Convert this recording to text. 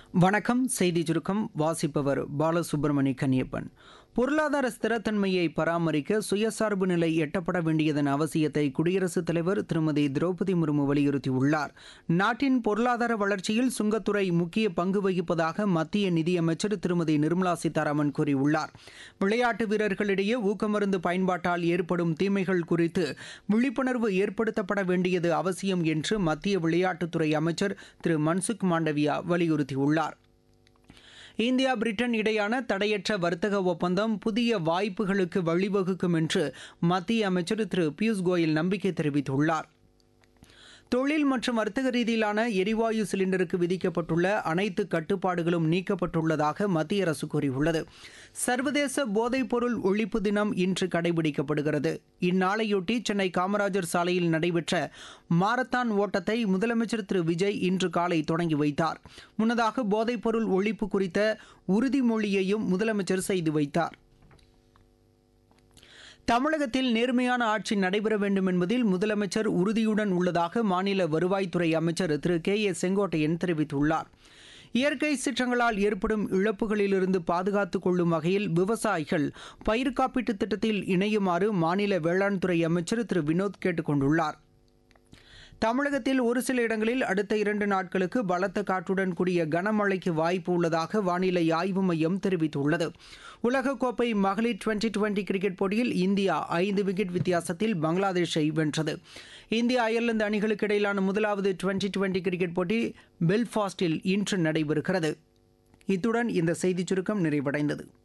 வணக்கம் செய்தி சுருக்கம் வாசிப்பவர் பாலசுப்ரமணி கன்னியப்பன் பொருளாதார ஸ்திரத்தன்மையை பராமரிக்க சுயசார்பு நிலை எட்டப்பட வேண்டியதன் அவசியத்தை குடியரசுத் தலைவர் திருமதி திரௌபதி முர்மு வலியுறுத்தியுள்ளார் நாட்டின் பொருளாதார வளர்ச்சியில் சுங்கத்துறை முக்கிய பங்கு வகிப்பதாக மத்திய நிதியமைச்சர் திருமதி நிர்மலா சீதாராமன் கூறியுள்ளார் விளையாட்டு வீரர்களிடையே ஊக்கமருந்து பயன்பாட்டால் ஏற்படும் தீமைகள் குறித்து விழிப்புணர்வு ஏற்படுத்தப்பட வேண்டியது அவசியம் என்று மத்திய விளையாட்டுத்துறை அமைச்சர் திரு மன்சுக் மாண்டவியா வலியுறுத்தியுள்ளார் இந்தியா பிரிட்டன் இடையான தடையற்ற வர்த்தக ஒப்பந்தம் புதிய வாய்ப்புகளுக்கு வழிவகுக்கும் என்று மத்திய அமைச்சர் திரு பியூஷ் கோயல் நம்பிக்கை தெரிவித்துள்ளார் தொழில் மற்றும் வர்த்தக ரீதியிலான எரிவாயு சிலிண்டருக்கு விதிக்கப்பட்டுள்ள அனைத்து கட்டுப்பாடுகளும் நீக்கப்பட்டுள்ளதாக மத்திய அரசு கூறியுள்ளது சர்வதேச போதைப்பொருள் ஒழிப்பு தினம் இன்று கடைபிடிக்கப்படுகிறது இந்நாளையொட்டி சென்னை காமராஜர் சாலையில் நடைபெற்ற மாரத்தான் ஓட்டத்தை முதலமைச்சர் திரு விஜய் இன்று காலை தொடங்கி வைத்தார் முன்னதாக போதைப்பொருள் ஒழிப்பு குறித்த உறுதிமொழியையும் முதலமைச்சர் செய்து வைத்தார் தமிழகத்தில் நேர்மையான ஆட்சி நடைபெற வேண்டும் என்பதில் முதலமைச்சர் உறுதியுடன் உள்ளதாக மாநில வருவாய்த்துறை அமைச்சர் திரு கே ஏ செங்கோட்டையன் தெரிவித்துள்ளார் இயற்கை சீற்றங்களால் ஏற்படும் இழப்புகளிலிருந்து பாதுகாத்துக் கொள்ளும் வகையில் விவசாயிகள் பயிர் காப்பீட்டுத் திட்டத்தில் இணையுமாறு மாநில வேளாண் துறை அமைச்சர் திரு வினோத் கேட்டுக் கொண்டுள்ளார் தமிழகத்தில் ஒரு சில இடங்களில் அடுத்த இரண்டு நாட்களுக்கு பலத்த காற்றுடன் கூடிய கனமழைக்கு வாய்ப்பு உள்ளதாக வானிலை ஆய்வு மையம் தெரிவித்துள்ளது உலகக்கோப்பை மகளிர் டுவெண்டி டுவெண்டி கிரிக்கெட் போட்டியில் இந்தியா ஐந்து விக்கெட் வித்தியாசத்தில் பங்களாதேஷை வென்றது இந்தியா அயர்லாந்து அணிகளுக்கு இடையிலான முதலாவது டுவெண்டி டுவெண்டி கிரிக்கெட் போட்டி பெல்ஃபாஸ்டில் இன்று நடைபெறுகிறது இத்துடன் இந்த செய்திச் சுருக்கம் நிறைவடைந்தது